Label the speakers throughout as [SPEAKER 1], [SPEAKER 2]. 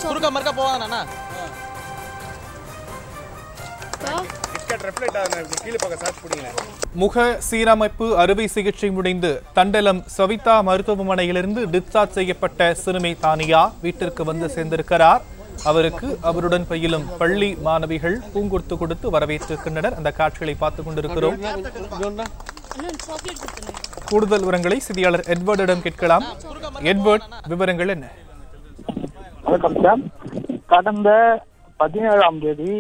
[SPEAKER 1] குறுக்க மறுக்க போவாங்கண்ணா
[SPEAKER 2] ticket reflect ஆகுது கீழே பக்கம் சார்ஜ் பிடிங்களேன்
[SPEAKER 3] முக சீரமைப்பு அறுவை சிகிச்சை முடிந்து தண்டலம் சவிதா மருத்துவமனையிலிருந்து டிஸ்சார்ஜ் செய்யப்பட்ட சிறுமி தானியா வீட்டிற்கு வந்து சேர்ந்திருக்கிறார் அவருக்கு அவருடன் பயிலும் பள்ளி மாணவிகள் பூங்கொடுத்து கொடுத்து வரவேற்றிருக்கின்றனர் அந்த காட்சிகளை பார்த்துக் கொண்டிருக்கிறோம் கூடுதல் விவரங்களை செய்தியாளர் எட்வர்டிடம் கேட்கலாம் எட்வர்ட் விவரங்கள் என்ன
[SPEAKER 4] வணக்கம் சார் கடந்த பதினேழாம் தேதி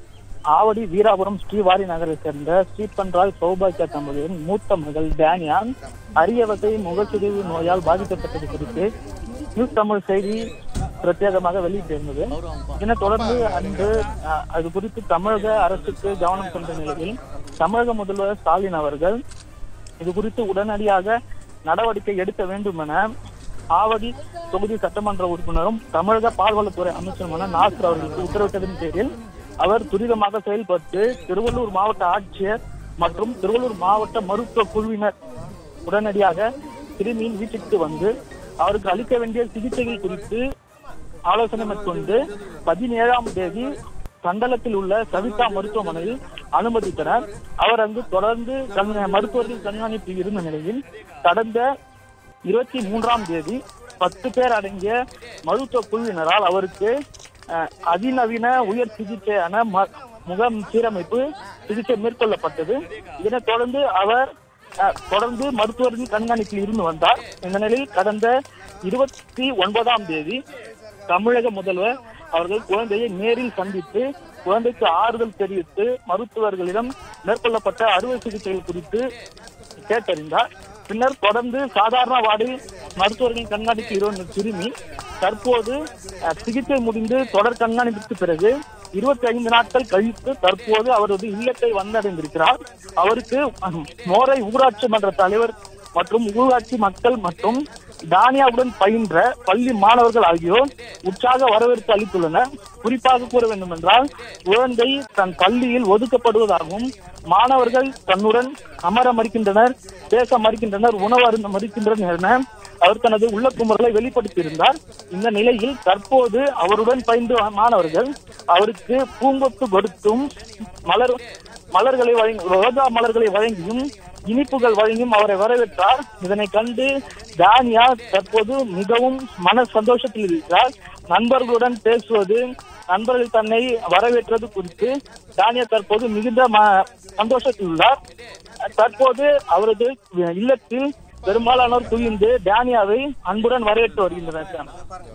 [SPEAKER 4] ஆவடி வீராபுரம் ஸ்ரீவாரி நகரை சேர்ந்த ஸ்ரீபன் ராய் சௌபாக்கியா தம்பதியின் மூத்த மகள் டேனியா அரிய வகை முகச்சிதைவு நோயால் பாதிக்கப்பட்டது குறித்து நியூஸ் தமிழ் செய்தி பிரத்யேகமாக வெளியிட்டிருந்தது இதனைத் தொடர்ந்து அன்று அஹ், அது குறித்து தமிழக அரசுக்கு கவனம் கொண்ட நிலையில் தமிழக முதல்வர் ஸ்டாலின் அவர்கள் இது குறித்து உடனடியாக நடவடிக்கை எடுக்க வேண்டும் என ஆவடி தொகுதி சட்டமன்ற உறுப்பினரும் தமிழக பால்வளத்துறை அமைச்சருமான நாசர் அவர்களுக்கு உத்தரவிட்டதன் பேரில் அவர் துரிதமாக செயல்பட்டு திருவள்ளூர் மாவட்ட ஆட்சியர் மற்றும் திருவள்ளூர் மாவட்ட மருத்துவ குழுவினர் உடனடியாக சிறுமியின் வீட்டிற்கு வந்து அவருக்கு அளிக்க வேண்டிய சிகிச்சைகள் குறித்து ஆலோசனை மேற்கொண்டு பதினேழாம் தேதி சண்டலத்தில் உள்ள சவிதா மருத்துவமனையில் அனுமதித்தனர் அவர் அங்கு தொடர்ந்து கண்- மருத்துவர்கள் கண்காணிப்பில் இருந்த நிலையில் கடந்த இருபத்தி மூன்றாம் தேதி பத்து பேர் அடங்கிய மருத்துவ குழுவினரால் அவருக்கு அஹ், அதிநவீன உயர் சிகிச்சையான ம- முகம் சீரமைப்பு சிகிச்சை மேற்கொள்ளப்பட்டது இதனைத் தொடர்ந்து அவர் அஹ், தொடர்ந்து மருத்துவரின் கண்காணிப்பில் இருந்து வந்தார் இந்த நிலையில் கடந்த இருபத்தி ஒன்பதாம் தேதி தமிழக முதல்வர் அவர்கள் குழந்தையை நேரில் சந்தித்து குழந்தைக்கு ஆறுதல் தெரிவித்து மருத்துவர்களிடம் மேற்கொள்ளப்பட்ட அறுவை சிகிச்சைகள் குறித்து கேட்டறிந்தார் பின்னர் தொடர்ந்து சாதாரண வார்டில் மருத்துவர்களின் கண்காணிப்பு இருந்த சிறுமி தற்போது அஹ், சிகிச்சை முடிந்து தொடர் கண்காணிப்புக்கு பிறகு இருபத்தி ஐந்து நாட்கள் கழித்து தற்போது அவரது இல்லத்தை வந்தடைந்திருக்கிறார் அவருக்கு அஹ், மோரை ஊராட்சி மன்ற தலைவர் மற்றும் ஊராட்சி மக்கள் மற்றும் தானியாவுடன் பயின்ற பள்ளி மாணவர்கள் ஆகியோர் உற்சாக வரவேற்பு அளித்துள்ளனர் குறிப்பாக கூற வேண்டும் என்றால் குழந்தை தன் பள்ளியில் ஒதுக்கப்படுவதாகவும் மாணவர்கள் தன்னுடன் அமர மறுக்கின்றனர் பேச மறுக்கின்றனர் உணவு அருந்த மறுக்கின்றனர் என அவர் தனது உள்ள குமரலை வெளிப்படுத்தியிருந்தார் இந்த நிலையில் தற்போது அவருடன் பயின்ற மாணவர்கள் அவருக்கு பூங்கொத்து கொடுத்தும் மலர் மலர்களை வழங்கி ரோஜா மலர்களை வழங்கியும் இனிப்புகள் வழங்கியும் அவரை வரவேற்றார் இதனை கண்டு தானியா தற்போது மிகவும் மன சந்தோஷத்தில் இருக்கிறார் நண்பர்களுடன் பேசுவது நண்பர்கள் தன்னை வரவேற்றது குறித்து தானியா தற்போது மிகுந்த ம- சந்தோஷத்தில் உள்ளார் தற்போது அவரது இல்லத்தில் பெரும்பாலானோர் குவிந்து தானியாவை அன்புடன் வரவேற்று வருகின்றனர் சார்.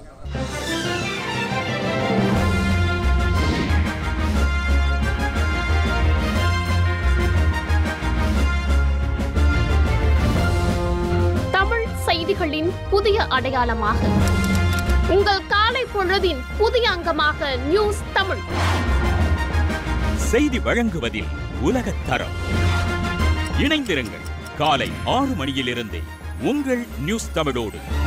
[SPEAKER 5] தமிழ் செய்திகளின் புதிய அடையாளமாக உங்கள் காலை பொழுதின் புதிய அங்கமாக நியூஸ் தமிழ்
[SPEAKER 6] செய்தி வழங்குவதில் உலகத் தரம் இணைந்திருங்கள் காலை ஆறு மணியிலிருந்தே உங்கள் நியூஸ் தமிழோடு